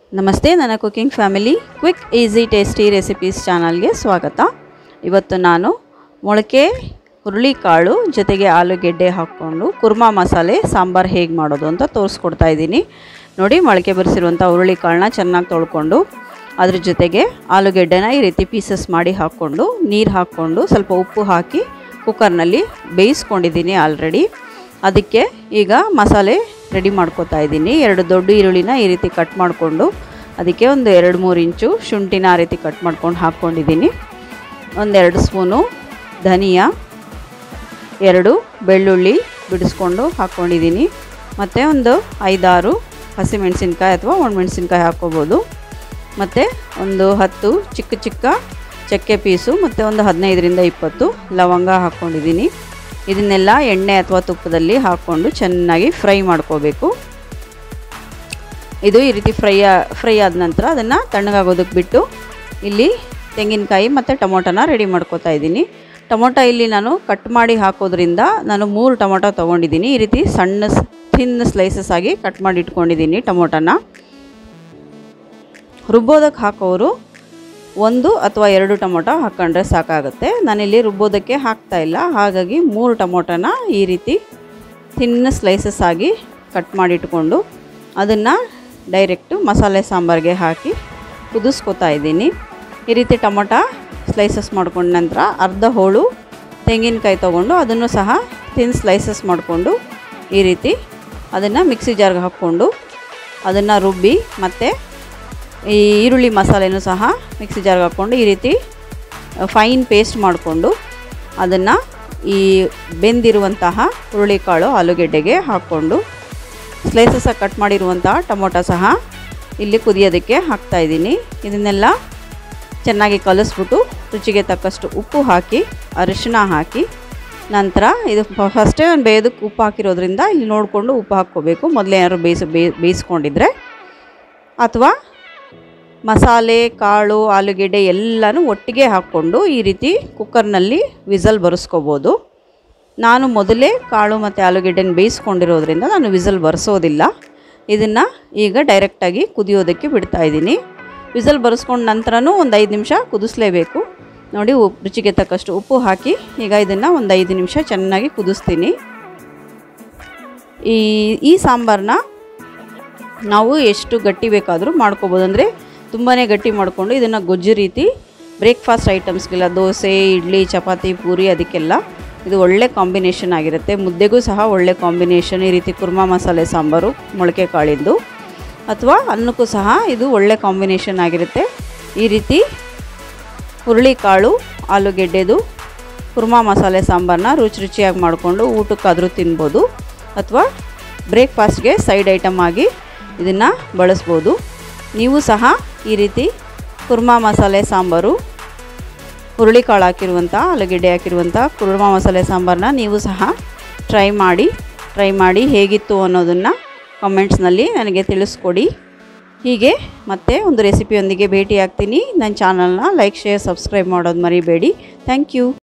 ನಮಸ್ತೆ ನನ್ನ cooking family quick easy tasty recipes ಚಾನಲ್ಗೆ ಸ್ವಾಗತ ಇವತ್ತು ನಾನು ಮೊಳಕೆ ಹುರುಳಿಕಾಳು ಜೊತೆಗೆ ಆಲೂಗೆಡ್ಡೆ ಹಾಕ್ಕೊಂಡು ಕುರ್ಮಾ ಮಸಾಲೆ ಸಾಂಬಾರು ಹೇಗೆ ಮಾಡೋದು ಅಂತ ತೋರಿಸ್ಕೊಡ್ತಾ ಇದ್ದೀನಿ ನೋಡಿ ಮೊಳಕೆ ಬರೆಸಿರುವಂಥ ಹುರುಳಿಕಾಳನ್ನ ಚೆನ್ನಾಗಿ ತೊಳ್ಕೊಂಡು ಅದ್ರ ಜೊತೆಗೆ ಆಲೂಗೆಡ್ಡೆನ ಈ ರೀತಿ ಪೀಸಸ್ ಮಾಡಿ ಹಾಕ್ಕೊಂಡು ನೀರು ಹಾಕ್ಕೊಂಡು ಸ್ವಲ್ಪ ಉಪ್ಪು ಹಾಕಿ ಕುಕ್ಕರ್ನಲ್ಲಿ ಬೇಯಿಸ್ಕೊಂಡಿದ್ದೀನಿ ಆಲ್ರೆಡಿ ಅದಕ್ಕೆ ಈಗ ಮಸಾಲೆ ರೆಡಿ ಮಾಡ್ಕೋತಾ ಇದ್ದೀನಿ ಎರಡು ದೊಡ್ಡ ಈರುಳ್ಳಿನ ಈ ರೀತಿ ಕಟ್ ಮಾಡಿಕೊಂಡು ಅದಕ್ಕೆ ಒಂದು ಎರಡು ಮೂರು ಇಂಚು ಶುಂಠಿನ ಆ ರೀತಿ ಕಟ್ ಮಾಡ್ಕೊಂಡು ಹಾಕ್ಕೊಂಡಿದ್ದೀನಿ ಒಂದೆರಡು ಸ್ಪೂನು ಧನಿಯಾ ಎರಡು ಬೆಳ್ಳುಳ್ಳಿ ಬಿಡಿಸ್ಕೊಂಡು ಹಾಕ್ಕೊಂಡಿದ್ದೀನಿ ಮತ್ತು ಒಂದು ಐದಾರು ಹಸಿಮೆಣಸಿನ್ಕಾಯಿ ಅಥವಾ ಒಣಮೆಣಸಿನ್ಕಾಯಿ ಹಾಕ್ಕೋಬೋದು ಮತ್ತು ಒಂದು ಹತ್ತು ಚಿಕ್ಕ ಚಿಕ್ಕ ಚಕ್ಕೆ ಪೀಸು ಮತ್ತು ಒಂದು ಹದಿನೈದರಿಂದ ಇಪ್ಪತ್ತು ಲವಂಗ ಹಾಕ್ಕೊಂಡಿದ್ದೀನಿ ಇದನ್ನೆಲ್ಲ ಎಣ್ಣೆ ಅಥವಾ ತುಪ್ಪದಲ್ಲಿ ಹಾಕ್ಕೊಂಡು ಚೆನ್ನಾಗಿ ಫ್ರೈ ಮಾಡ್ಕೋಬೇಕು ಇದು ಈ ರೀತಿ ಫ್ರೈ ಫ್ರೈ ಆದ ನಂತರ ಅದನ್ನು ತಣ್ಣಗಾಗೋದಕ್ಕೆ ಬಿಟ್ಟು ಇಲ್ಲಿ ತೆಂಗಿನಕಾಯಿ ಮತ್ತು ಟೊಮೊಟೊನ ರೆಡಿ ಮಾಡ್ಕೋತಾ ಇದ್ದೀನಿ ಟೊಮೊಟೊ ಇಲ್ಲಿ ನಾನು ಕಟ್ ಮಾಡಿ ಹಾಕೋದ್ರಿಂದ ನಾನು ಮೂರು ಟೊಮೊಟೊ ತೊಗೊಂಡಿದ್ದೀನಿ ಈ ರೀತಿ ಸಣ್ಣ ಥಿನ್ ಸ್ಲೈಸಸ್ ಆಗಿ ಕಟ್ ಮಾಡಿ ಇಟ್ಕೊಂಡಿದ್ದೀನಿ ಟೊಮೊಟೊನ ರುಬ್ಬೋದಕ್ಕೆ ಹಾಕೋರು ಒಂದು ಅಥವಾ ಎರಡು ಟೊಮೊಟೊ ಹಾಕ್ಕೊಂಡ್ರೆ ಸಾಕಾಗುತ್ತೆ ನಾನಿಲ್ಲಿ ರುಬ್ಬೋದಕ್ಕೆ ಹಾಕ್ತಾ ಇಲ್ಲ ಹಾಗಾಗಿ ಮೂರು ಟೊಮೊಟೊನ ಈ ರೀತಿ ತಿನ್ನ ಸ್ಲೈಸಸ್ ಆಗಿ ಕಟ್ ಮಾಡಿಟ್ಕೊಂಡು ಅದನ್ನು ಡೈರೆಕ್ಟು ಮಸಾಲೆ ಸಾಂಬಾರಿಗೆ ಹಾಕಿ ಕುದಿಸ್ಕೊತಾ ಇದ್ದೀನಿ ಈ ರೀತಿ ಟೊಮೊಟೊ ಸ್ಲೈಸಸ್ ಮಾಡ್ಕೊಂಡ ನಂತರ ಅರ್ಧ ಹೋಳು ತೆಂಗಿನಕಾಯಿ ತೊಗೊಂಡು ಅದನ್ನು ಸಹ ತಿನ್ ಸ್ಲೈಸಸ್ ಮಾಡಿಕೊಂಡು ಈ ರೀತಿ ಅದನ್ನು ಮಿಕ್ಸಿ ಜಾರ್ಗೆ ಹಾಕ್ಕೊಂಡು ಅದನ್ನು ರುಬ್ಬಿ ಮತ್ತು ಈ ಈರುಳ್ಳಿ ಮಸಾಲೆನೂ ಸಹ ಮಿಕ್ಸಿ ಜಾರ್ಗೆ ಹಾಕ್ಕೊಂಡು ಈ ರೀತಿ ಫೈನ್ ಪೇಸ್ಟ್ ಮಾಡಿಕೊಂಡು ಅದನ್ನು ಈ ಬೆಂದಿರುವಂತಹ ಹುರುಳಿಕಾಳು ಆಲೂಗೆಡ್ಡೆಗೆ ಹಾಕ್ಕೊಂಡು ಸ್ಲೈಸಸ್ಸಾಗಿ ಕಟ್ ಮಾಡಿರುವಂತಹ ಟೊಮೊಟೊ ಸಹ ಇಲ್ಲಿ ಕುದಿಯೋದಕ್ಕೆ ಹಾಕ್ತಾಯಿದ್ದೀನಿ ಇದನ್ನೆಲ್ಲ ಚೆನ್ನಾಗಿ ಕಲಿಸ್ಬಿಟ್ಟು ರುಚಿಗೆ ತಕ್ಕಷ್ಟು ಉಪ್ಪು ಹಾಕಿ ಅರಿಶಿನ ಹಾಕಿ ನಂತರ ಇದು ಫಸ್ಟೇ ನಾನು ಬೇಯೋದಕ್ಕೆ ಉಪ್ಪು ಹಾಕಿರೋದ್ರಿಂದ ಇಲ್ಲಿ ನೋಡಿಕೊಂಡು ಉಪ್ಪು ಹಾಕ್ಕೋಬೇಕು ಮೊದಲೇ ಏನಾದ್ರು ಬೇಯಿಸಿ ಬೇಯಿಸ್ಕೊಂಡಿದ್ರೆ ಅಥವಾ ಮಸಾಲೆ ಕಾಳು ಆಲೂಗೆಡ್ಡೆ ಎಲ್ಲನೂ ಒಟ್ಟಿಗೆ ಹಾಕ್ಕೊಂಡು ಈ ರೀತಿ ಕುಕ್ಕರ್ನಲ್ಲಿ ವಿಸಲ್ ಬರೆಸ್ಕೋಬೋದು ನಾನು ಮೊದಲೇ ಕಾಳು ಮತ್ತು ಆಲೂಗೆಡ್ಡೆನ ಬೇಯಿಸ್ಕೊಂಡಿರೋದ್ರಿಂದ ನಾನು ವಿಸಲ್ ಬರೆಸೋದಿಲ್ಲ ಇದನ್ನು ಈಗ ಡೈರೆಕ್ಟಾಗಿ ಕುದಿಯೋದಕ್ಕೆ ಬಿಡ್ತಾ ಇದ್ದೀನಿ ವಿಸಲ್ ಬರೆಸ್ಕೊಂಡ ನಂತರನೂ ಒಂದು ಐದು ನಿಮಿಷ ಕುದಿಸ್ಲೇಬೇಕು ನೋಡಿ ಉಪ್ಪು ರುಚಿಗೆ ತಕ್ಕಷ್ಟು ಉಪ್ಪು ಹಾಕಿ ಈಗ ಇದನ್ನು ಒಂದು ಐದು ನಿಮಿಷ ಚೆನ್ನಾಗಿ ಕುದಿಸ್ತೀನಿ ಈ ಈ ಸಾಂಬಾರನ್ನ ನಾವು ಎಷ್ಟು ಗಟ್ಟಿ ಬೇಕಾದರೂ ಮಾಡ್ಕೋಬೋದು ಅಂದರೆ ತುಂಬಾ ಗಟ್ಟಿ ಮಾಡಿಕೊಂಡು ಇದನ್ನು ಗೊಜ್ಜು ರೀತಿ ಬ್ರೇಕ್ಫಾಸ್ಟ್ ಐಟಮ್ಸ್ಗೆಲ್ಲ ದೋಸೆ ಇಡ್ಲಿ ಚಪಾತಿ ಪೂರಿ ಅದಕ್ಕೆಲ್ಲ ಇದು ಒಳ್ಳೆ ಕಾಂಬಿನೇಷನ್ ಆಗಿರುತ್ತೆ ಮುದ್ದೆಗೂ ಸಹ ಒಳ್ಳೆ ಕಾಂಬಿನೇಷನ್ ಈ ರೀತಿ ಕುರ್ಮಾ ಮಸಾಲೆ ಸಾಂಬಾರು ಮೊಳಕೆ ಕಾಳಿಂದು ಅಥವಾ ಅನ್ನಕ್ಕೂ ಸಹ ಇದು ಒಳ್ಳೆ ಕಾಂಬಿನೇಷನ್ ಆಗಿರುತ್ತೆ ಈ ರೀತಿ ಹುರುಳಿಕಾಳು ಆಲೂಗೆಡ್ಡೆದು ಕುರ್ಮಾ ಮಸಾಲೆ ಸಾಂಬಾರನ್ನ ರುಚಿ ರುಚಿಯಾಗಿ ಮಾಡಿಕೊಂಡು ಊಟಕ್ಕಾದರೂ ತಿನ್ಬೋದು ಅಥವಾ ಬ್ರೇಕ್ಫಾಸ್ಟ್ಗೆ ಸೈಡ್ ಐಟಮ್ ಆಗಿ ಇದನ್ನು ಬಳಸ್ಬೋದು ನೀವು ಸಹ ಈ ರೀತಿ ಕುರ್ಮಾ ಮಸಾಲೆ ಸಾಂಬಾರು ಹುರುಳಿಕಾಳು ಹಾಕಿರುವಂಥ ಆಲೂಗೆಡ್ಡೆ ಹಾಕಿರುವಂಥ ಕುರ್ಮಾ ಮಸಾಲೆ ಸಾಂಬಾರನ್ನ ನೀವು ಸಹ ಟ್ರೈ ಮಾಡಿ ಟ್ರೈ ಮಾಡಿ ಹೇಗಿತ್ತು ಅನ್ನೋದನ್ನು ಕಮೆಂಟ್ಸ್ನಲ್ಲಿ ನನಗೆ ತಿಳಿಸ್ಕೊಡಿ ಹೀಗೆ ಮತ್ತೆ ಒಂದು ರೆಸಿಪಿಯೊಂದಿಗೆ ಭೇಟಿ ಆಗ್ತೀನಿ ನನ್ನ ಚಾನಲ್ನ ಲೈಕ್ ಶೇರ್ ಸಬ್ಸ್ಕ್ರೈಬ್ ಮಾಡೋದು ಮರಿಬೇಡಿ ಥ್ಯಾಂಕ್ ಯು